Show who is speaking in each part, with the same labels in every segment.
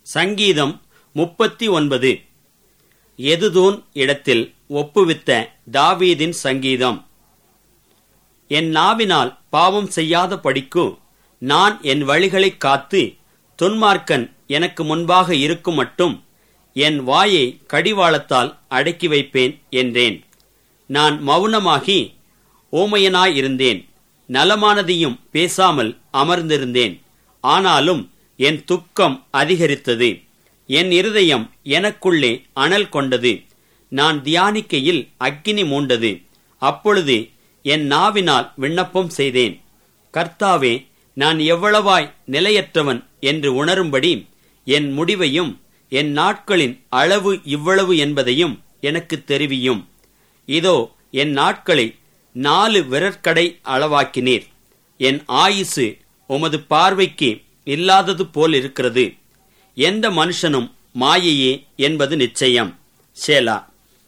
Speaker 1: சங்கீதம் முப்பத்தி ஒன்பது எதுதூன் இடத்தில் ஒப்புவித்த தாவீதின் சங்கீதம் என் நாவினால் பாவம் செய்யாத படிக்கு நான் என் வழிகளைக் காத்து துன்மார்க்கன் எனக்கு முன்பாக இருக்கும் மட்டும் என் வாயை கடிவாளத்தால் அடக்கி வைப்பேன் என்றேன் நான் மௌனமாகி ஊமையனாயிருந்தேன் நலமானதையும் பேசாமல் அமர்ந்திருந்தேன் ஆனாலும் என் துக்கம் அதிகரித்தது என் இருதயம் எனக்குள்ளே அனல் கொண்டது நான் தியானிக்கையில் அக்கினி மூண்டது அப்பொழுது என் நாவினால் விண்ணப்பம் செய்தேன் கர்த்தாவே நான் எவ்வளவாய் நிலையற்றவன் என்று உணரும்படி என் முடிவையும் என் நாட்களின் அளவு இவ்வளவு என்பதையும் எனக்கு தெரிவியும் இதோ என் நாட்களை நாலு விரற்கடை அளவாக்கினீர் என் ஆயுசு உமது பார்வைக்கு இல்லாதது போல் இருக்கிறது எந்த மனுஷனும் மாயையே என்பது நிச்சயம் சேலா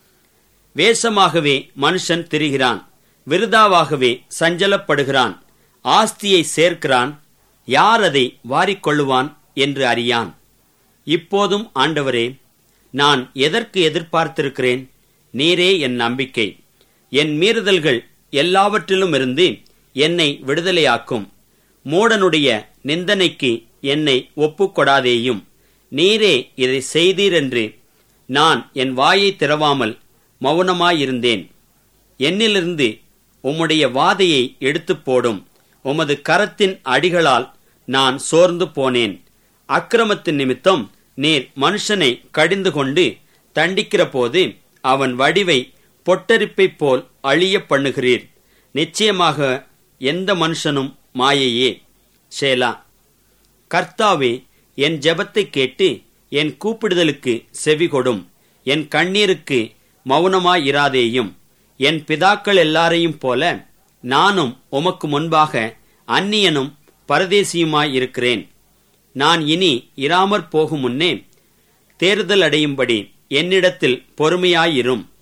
Speaker 1: வேஷமாகவே மனுஷன் திரிகிறான் விருதாவாகவே சஞ்சலப்படுகிறான் ஆஸ்தியை சேர்க்கிறான் யார் அதை வாரிக்கொள்ளுவான் என்று அறியான் இப்போதும் ஆண்டவரே நான் எதற்கு எதிர்பார்த்திருக்கிறேன் நீரே என் நம்பிக்கை என் மீறுதல்கள் எல்லாவற்றிலுமிருந்து என்னை விடுதலையாக்கும் மூடனுடைய நிந்தனைக்கு என்னை ஒப்புக்கொடாதேயும் நீரே இதை செய்தீரென்று நான் என் வாயை திறவாமல் மௌனமாயிருந்தேன் என்னிலிருந்து உம்முடைய வாதையை எடுத்துப் போடும் உமது கரத்தின் அடிகளால் நான் சோர்ந்து போனேன் அக்கிரமத்தின் நிமித்தம் நீர் மனுஷனை கடிந்து கொண்டு தண்டிக்கிற போது அவன் வடிவை பொட்டரிப்பைப் போல் அழிய பண்ணுகிறீர் நிச்சயமாக எந்த மனுஷனும் மாயையே ஷேலா கர்த்தாவே என் ஜெபத்தை கேட்டு என் கூப்பிடுதலுக்கு செவி கொடும் என் கண்ணீருக்கு மௌனமாயிராதேயும் என் பிதாக்கள் எல்லாரையும் போல நானும் உமக்கு முன்பாக அந்நியனும் பரதேசியுமாயிருக்கிறேன் நான் இனி இராமற் போகும் முன்னே தேர்தல் அடையும்படி என்னிடத்தில் பொறுமையாயிரும்